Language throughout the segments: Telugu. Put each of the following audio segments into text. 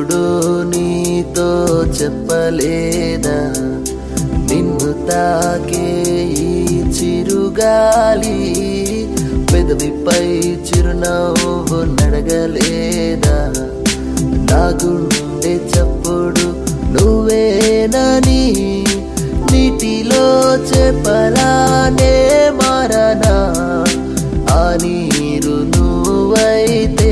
ఎప్పుడు నీతో చెప్పలేదా నిన్ను తాకే ఈ చిరుగాలి పెదవిపై చిరునవ్వు నడగలేదా నా గుండె చప్పుడు నువ్వేనని నీటిలో చెప్పలానే మారనా ఆ నీరు నువ్వైతే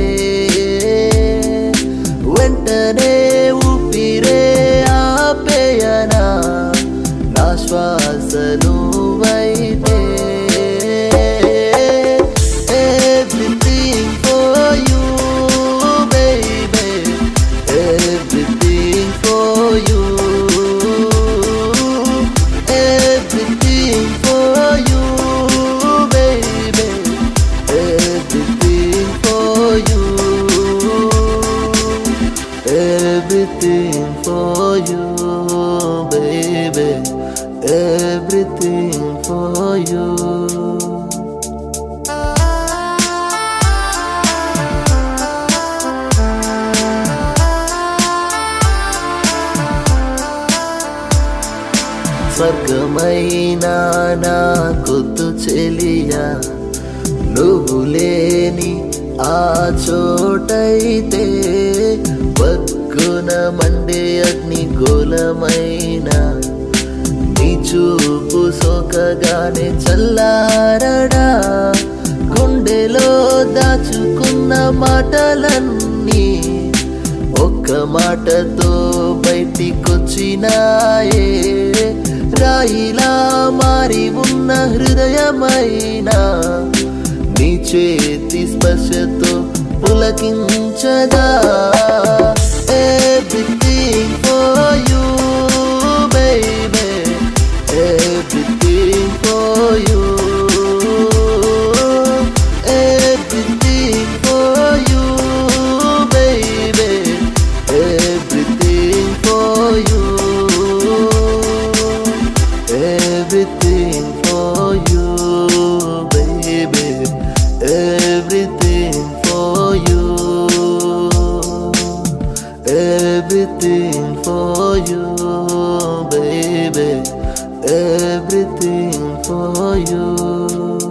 వెంటనే ఊపిరే ఆపేయనా నా శ్వాస నువ్వైతే Everything for you, baby. Everything for you. Everything for you, baby. Everything for you. Everything for you, baby. Everything for you. స్వర్గమైనా నా కొద్దు చెలియా నువ్వు లేని ఆ చోటైతే పక్కున మండే అగ్ని గోలమైన నీ చూపు సోకగానే చల్లారడా గుండెలో దాచుకున్న మాటలన్నీ ఒక్క మాటతో బయటికొచ్చినాయే రాయిలా మారి ఉన్న హృదయమైనా నీ చేతి స్పర్శతో పులకించదా everything for you baby everything for you Everything for you, baby. Everything for you. Everything for you, baby. Everything for you. Everything for you, baby. Everything for you.